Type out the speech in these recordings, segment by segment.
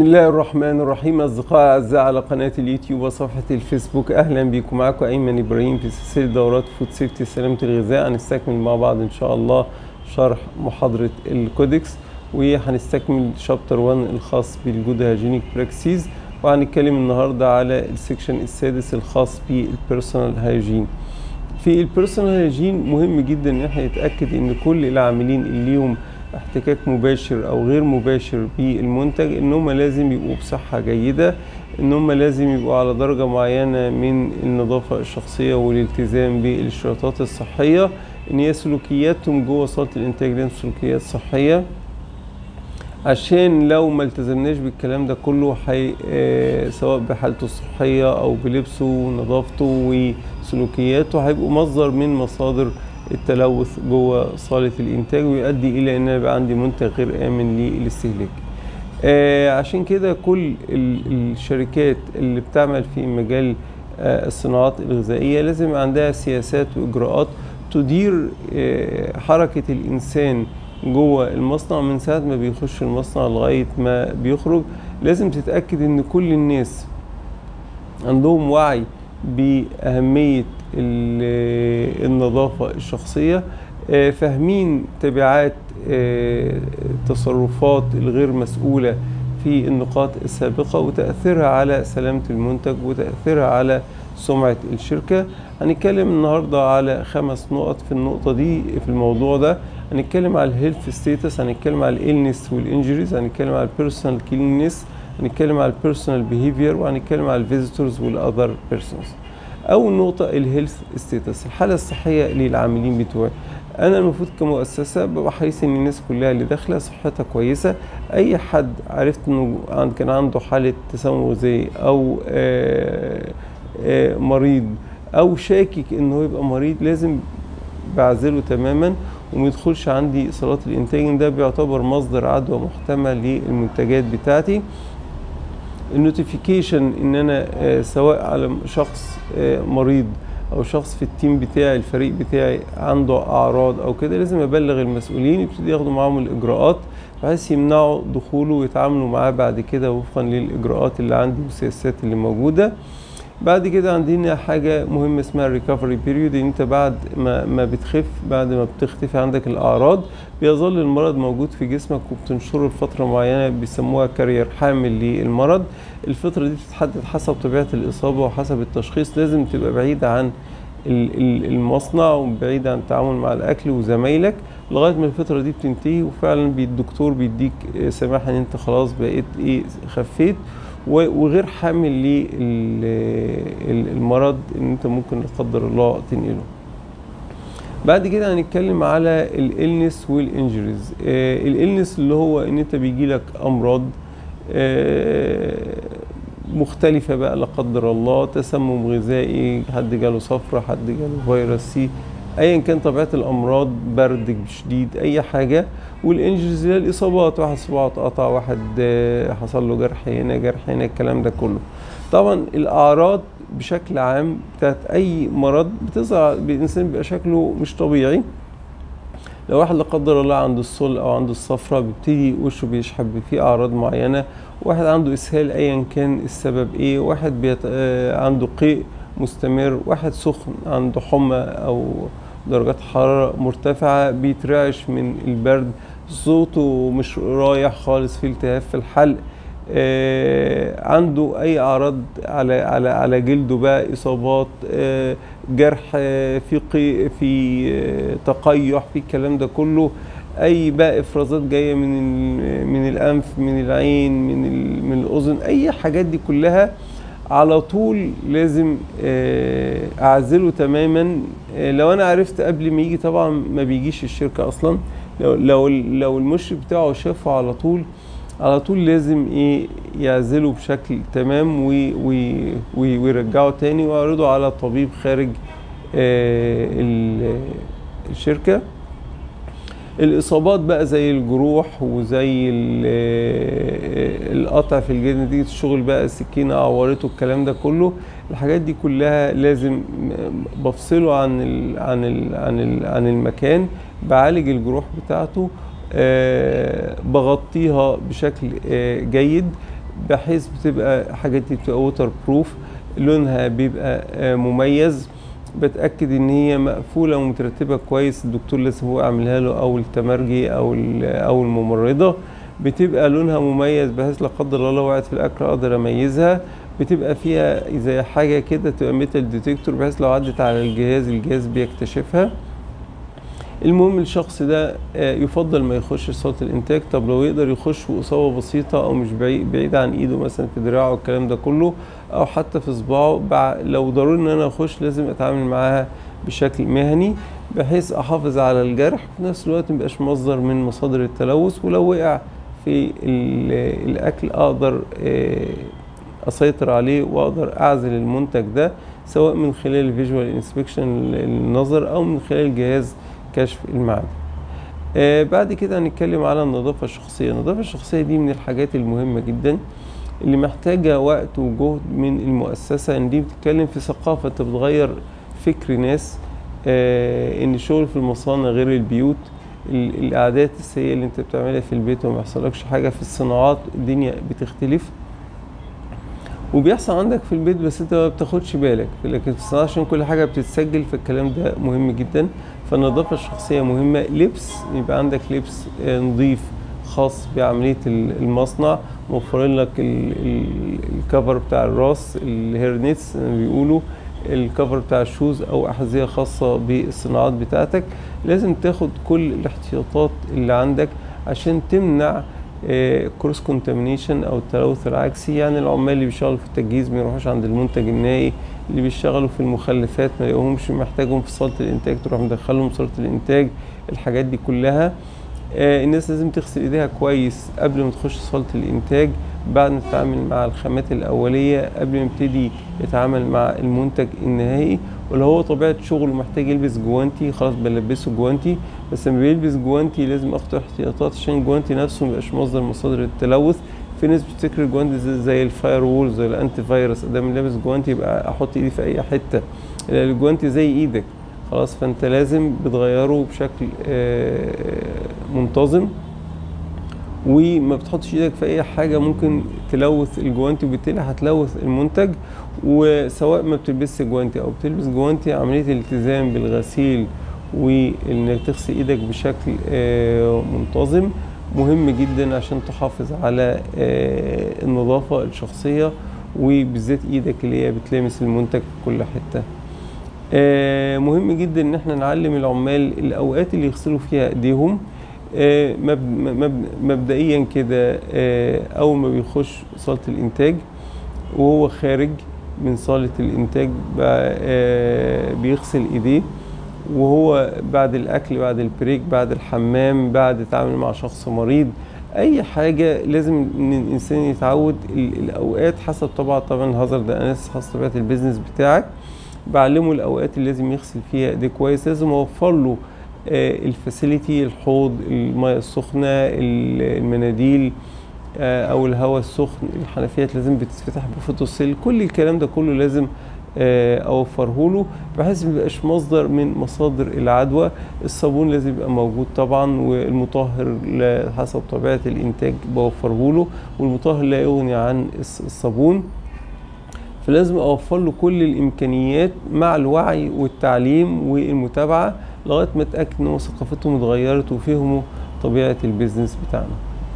بسم الله الرحمن الرحيم أصدقائي أعزائي على قناة اليوتيوب وصفحة الفيسبوك أهلا بكم معكم أيمن إبراهيم في سلسلة دورات فود سيفتي سلامة الغذاء هنستكمل مع بعض إن شاء الله شرح محاضرة الكودكس وهنستكمل شابتر 1 الخاص بالجود هاجينيك براكسيز وهنتكلم النهاردة على السكشن السادس الخاص بالبيرسونال هايجين في البيرسونال هايجين مهم جدا ان احنا نتاكد ان كل العاملين اللي ليهم احتكاك مباشر او غير مباشر بالمنتج ان هم لازم يبقوا بصحه جيده ان هم لازم يبقوا على درجه معينه من النظافه الشخصيه والالتزام بالاشتراطات الصحيه ان هي سلوكياتهم جوه صاله الانتاج لهم سلوكيات صحيه عشان لو ما التزمناش بالكلام ده كله حي... آه سواء بحالته الصحية أو بلبسه ونظافته وسلوكياته هيبقوا مصدر من مصادر التلوث جوه صالة الإنتاج ويؤدي إلى إن يبقى عندي منتج غير آمن للاستهلاك. آه عشان كده كل الشركات اللي بتعمل في مجال آه الصناعات الغذائية لازم يبقى عندها سياسات وإجراءات تدير آه حركة الإنسان جوه المصنع من ساعة ما بيخش المصنع لغاية ما بيخرج لازم تتأكد ان كل الناس عندهم وعي بأهمية النظافة الشخصية فاهمين تبعات التصرفات الغير مسؤولة في النقاط السابقة وتأثيرها على سلامة المنتج وتأثيرها على سمعة الشركة هنتكلم النهاردة على خمس نقط في النقطة دي في الموضوع ده هنتكلم على الهيلث ستيتس هنتكلم على الالنس والانجريز هنتكلم على البيرسونال كليننس هنتكلم على البيرسونال بيهيفير وهنتكلم على الفيزيتورز والاذر بيرسونز اول نقطة الهيلث ستيتس الحالة الصحية للعاملين بتوعي انا المفروض كمؤسسة ببقى حريص ان الناس كلها اللي داخلة صحتها كويسة اي حد عرفت انه كان عنده حالة تسمم غذائي او آآ آآ مريض او شاكك انه يبقى مريض لازم بعزله تماما وما يدخلش عندي صالات الانتاج ده بيعتبر مصدر عدوى محتمل للمنتجات بتاعتي النوتيفيكيشن ان انا سواء على شخص مريض او شخص في التيم بتاعي الفريق بتاعي عنده اعراض او كده لازم ابلغ المسؤولين يبتدي ياخدوا معاهم الاجراءات بحيث يمنعوا دخوله ويتعاملوا معاه بعد كده وفقا للاجراءات اللي عندي والسياسات اللي موجوده بعد كده عندنا حاجة مهمة اسمها الريكفري بيريود ان انت بعد ما, ما بتخف بعد ما بتختفي عندك الاعراض بيظل المرض موجود في جسمك وبتنشره لفترة معينة بيسموها كارير حامل للمرض الفترة دي بتتحدد حسب طبيعة الإصابة وحسب التشخيص لازم تبقى بعيدة عن المصنع وبعيد عن التعامل مع الأكل وزمايلك لغاية ما الفترة دي بتنتهي وفعلا الدكتور بيديك سماح ان انت خلاص بقيت ايه خفيت وغير حامل للمرض ان انت ممكن لا قدر الله تنقله بعد كده هنتكلم على الالنس والانجريز آه الالنس اللي هو ان انت بيجي لك امراض آه مختلفة بقى لا قدر الله تسمم غذائي حد جاله صفرة حد جاله فيروس سي ايا كان طبيعه الامراض برد شديد اي حاجه والانجريز اللي هي الاصابات واحد صباعه اتقطع واحد حصل له جرح هنا جرح هنا الكلام ده كله طبعا الاعراض بشكل عام بتاعت اي مرض بتظهر الانسان بيبقى شكله مش طبيعي لو واحد لا قدر الله عنده الصل او عنده الصفرة بيبتدي وشه بيشحب فيه اعراض معينه واحد عنده اسهال ايا كان السبب ايه واحد بيت... آه عنده قيء مستمر واحد سخن عنده حمى او درجات حرارة مرتفعة بيترعش من البرد صوته مش رايح خالص في التهاب في الحلق آه عنده اي اعراض على على على جلده بقى اصابات آه جرح آه في قيء في آه تقيح في الكلام ده كله اي بقى افرازات جايه من من الانف من العين من من الاذن اي حاجات دي كلها على طول لازم اعزله تماما لو انا عرفت قبل ما يجي طبعا ما بيجيش الشركه اصلا لو لو لو المشرف بتاعه شافه على طول على طول لازم ايه يعزله بشكل تمام ويرجعه تاني ويعرضه على طبيب خارج الشركه الاصابات بقى زي الجروح وزي القطع في الجلد نتيجه الشغل بقى السكينه عورته الكلام ده كله الحاجات دي كلها لازم بفصله عن ال عن ال عن ال عن المكان بعالج الجروح بتاعته آه بغطيها بشكل آه جيد بحيث بتبقى حاجات دي بتبقى ووتر بروف لونها بيبقى آه، مميز بتاكد ان هي مقفوله ومترتبه كويس الدكتور لازم هو يعملها له او التمرجي او ال- او الممرضه بتبقى لونها مميز بحيث لا قدر الله لو وقعت في الاكل اقدر اميزها بتبقى فيها زي حاجه كده تبقى ميتال ديتكتور بحيث لو عدت على الجهاز الجهاز بيكتشفها المهم الشخص ده آه، يفضل ما يخش صالة الإنتاج طب لو يقدر يخش وإصابة بسيطة أو مش بعيد, بعيد عن إيده مثلا في دراعه الكلام ده كله أو حتى في صباعه بع- لو ضروري إن أنا أخش لازم أتعامل معاها بشكل مهني بحيث أحافظ على الجرح في نفس الوقت مبقاش مصدر من مصادر التلوث ولو وقع في ال- الأكل أقدر آه، أسيطر عليه وأقدر أعزل المنتج ده سواء من خلال الفيجوال انسبكشن النظر أو من خلال جهاز كشف المعدن آه بعد كده هنتكلم على النظافة الشخصية النظافة الشخصية دي من الحاجات المهمة جدا اللي محتاجة وقت وجهد من المؤسسة ان دي بتتكلم في ثقافة انت بتغير فكر ناس آه ان الشغل في المصانع غير البيوت ال- القعدات السيئة اللي انت بتعملها في البيت وما يحصلكش حاجة في الصناعات الدنيا بتختلف وبيحصل عندك في البيت بس انت ما بتاخدش بالك لكن في الصناعة عشان كل حاجة بتتسجل فالكلام ده مهم جدا فالنظافة الشخصية مهمة لبس يبقى عندك لبس آه، نظيف خاص بعملية ال- المصنع موفرين لك ال- ال- الكفر بتاع الراس الهيرنتس زي ما بيقولوا الكفر بتاع الشوز او احذية خاصة بالصناعات بتاعتك لازم تاخد كل الاحتياطات اللي عندك عشان تمنع كروس كونتامينيشن او التلوث العكسي يعني العمال اللي بيشتغلوا في التجهيز ما يروحوش عند المنتج النهائي اللي بيشتغلوا في المخلفات ما يلاقوهمش محتاجهم في صاله الانتاج تروح مدخلهم صاله الانتاج الحاجات دي كلها آه، الناس لازم تغسل ايديها كويس قبل ما تخش صاله الانتاج بعد ما تتعامل مع الخامات الاوليه قبل ما يبتدي يتعامل مع المنتج النهائي ولو هو طبيعه شغله محتاج يلبس جوانتي خلاص بلبسه جوانتي بس لما بيلبس جوانتي لازم اخد احتياطات عشان الجوانتي نفسه ميبقاش مصدر من مصادر التلوث في ناس بتفتكر الجوانتي زي, زي الفاير وول زي الانتي فيروس ادام لابس جوانتي يبقى احط ايدي في اي حته لا، الجوانتي زي ايدك خلاص فانت لازم بتغيره بشكل آه، منتظم وما بتحطش ايدك في اي حاجه ممكن تلوث الجوانتي وبالتالي هتلوث المنتج وسواء ما بتلبسش جوانتي او بتلبس جوانتي عمليه الالتزام بالغسيل وانك تغسل ايدك بشكل آه، منتظم مهم جدا عشان تحافظ على آه، النظافه الشخصيه وبالذات ايدك اللي هي بتلامس المنتج في كل حته آه، مهم جدا ان احنا نعلم العمال الاوقات اللي يغسلوا فيها ايديهم آه، مب- مب- مبدئيا كده آه، اول ما بيخش صاله الانتاج وهو خارج من صاله الانتاج بقى، آه، بيغسل ايديه وهو بعد الاكل بعد البريك بعد الحمام بعد التعامل مع شخص مريض اي حاجه لازم ان الانسان يتعود ال- الاوقات حسب طبعا طبعا الهازارد اناليسيس حسب طبيعه البيزنس بتاعك بعلمه الاوقات اللي لازم يغسل فيها ايديه كويس لازم اوفر له الفاسيلتي الحوض الميه السخنه ال- المناديل آه، او الهواء السخن الحنفيات لازم بتتفتح بفوتوسيل كل الكلام ده كله لازم آه، اوفره له بحيث ما يبقاش مصدر من مصادر العدوى الصابون لازم يبقى موجود طبعا والمطهر لا- حسب طبيعه الانتاج بوفره له والمطهر لا يغني عن الص- الصابون فلازم اوفر له كل الامكانيات مع الوعي والتعليم والمتابعه لغايه ما اتاكد ان هو ثقافتهم اتغيرت وفهموا طبيعه البيزنس بتاعنا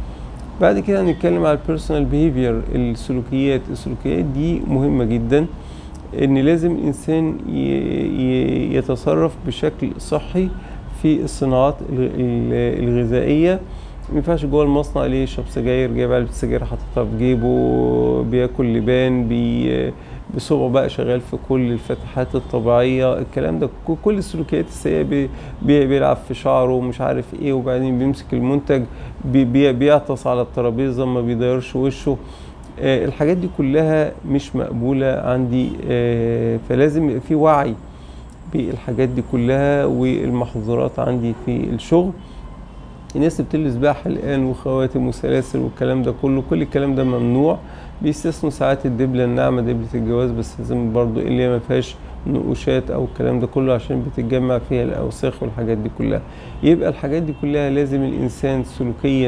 بعد كده هنتكلم على البيرسونال بيهيفير السلوكيات السلوكيات دي مهمه جدا ان لازم الانسان ي- ي- يتصرف بشكل صحي في الصناعات الغ- ال- الغذائيه ما ينفعش جوه المصنع ليه يشرب سجاير جايب علبه سجاير حاططها في جيبه بياكل لبان بي بصبعه بقى شغال في كل الفتحات الطبيعيه الكلام ده ك- كل السلوكيات السيئه بي بي بيلعب في شعره ومش عارف ايه وبعدين بيمسك المنتج بي بي بيعطس على الترابيزه ما بيديرش وشه آه، الحاجات دي كلها مش مقبولة عندي آه، فلازم يبقى في وعي بالحاجات دي كلها والمحظورات عندي في الشغل الناس اللي بتلبس بقى حلقان وخواتم وسلاسل والكلام ده كله كل الكلام ده ممنوع بيستثنوا ساعات الدبلة الناعمة دبلة الجواز بس لازم برضو اللي هي ما فيهاش نقوشات او الكلام ده كله عشان بتتجمع فيها الاوساخ والحاجات دي كلها يبقى الحاجات دي كلها لازم الانسان سلوكيا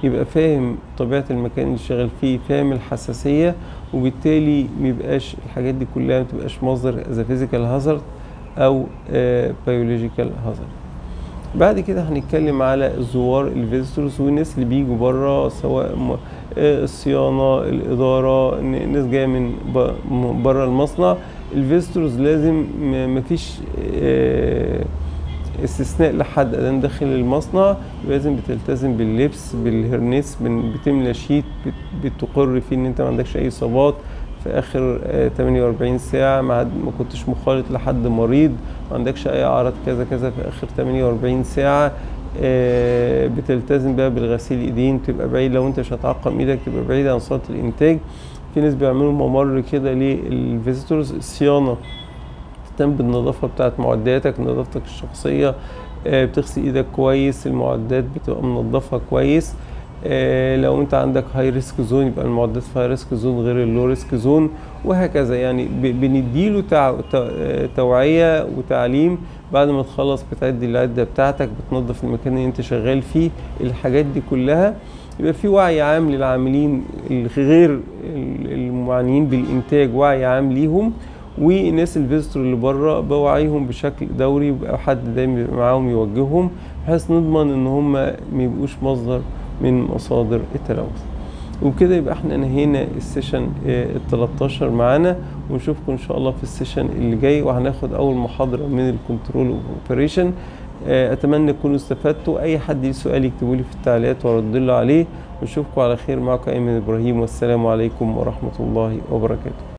يبقى فاهم طبيعة المكان اللي شغال فيه فاهم الحساسية وبالتالي ميبقاش الحاجات دي كلها متبقاش مصدر از فيزيكال هازارد او بيولوجيكال هازارد بعد كده هنتكلم على الزوار الفيزيتورز والناس اللي بيجوا بره سواء م- آه، الصيانه الاداره ن- ناس جايه من ب- م- بره المصنع الفيزيتورز لازم م- مفيش آه، استثناء لحد ادام داخل المصنع لازم بتلتزم باللبس بالهرنس بن- بتملى شيت بت- بتقر فيه ان انت ما عندكش اي اصابات في اخر آه، 48 ساعه ما عد- ما كنتش مخالط لحد مريض ما عندكش اي اعراض كذا كذا في اخر 48 ساعه آه، بتلتزم بقى بالغسيل ايدين تبقى بعيد لو انت مش هتعقم ايدك تبقى بعيد عن صاله الانتاج في ناس بيعملوا ممر كده للفيزيتورز الصيانه تهتم بالنظافه بتاعت معداتك نظافتك الشخصيه آه، بتغسل ايدك كويس المعدات بتبقى منظفه كويس آه، لو انت عندك هاي ريسك زون يبقى المعدات في هاي ريسك زون غير اللو ريسك زون وهكذا يعني ب- بنديله تع- ت- آه، توعيه وتعليم بعد ما تخلص بتعدي العده بتاعتك بتنظف المكان اللي انت شغال فيه الحاجات دي كلها يبقى في وعي عام للعاملين الغير ال- المعنيين بالانتاج وعي عام ليهم والناس الفيزيتور اللي بره بوعيهم بشكل دوري ويبقى حد دايما يبقى معاهم يوجههم بحيث نضمن ان هم ما يبقوش مصدر من مصادر التلوث وبكده يبقى احنا انهينا السيشن ال 13 معانا ونشوفكم ان شاء الله في السيشن اللي جاي وهناخد اول محاضره من الكنترول اوبريشن اتمنى تكونوا استفدتوا اي حد ليه سؤال يكتبوا لي في التعليقات وارد له عليه ونشوفكم على خير معكم ايمن ابراهيم والسلام عليكم ورحمه الله وبركاته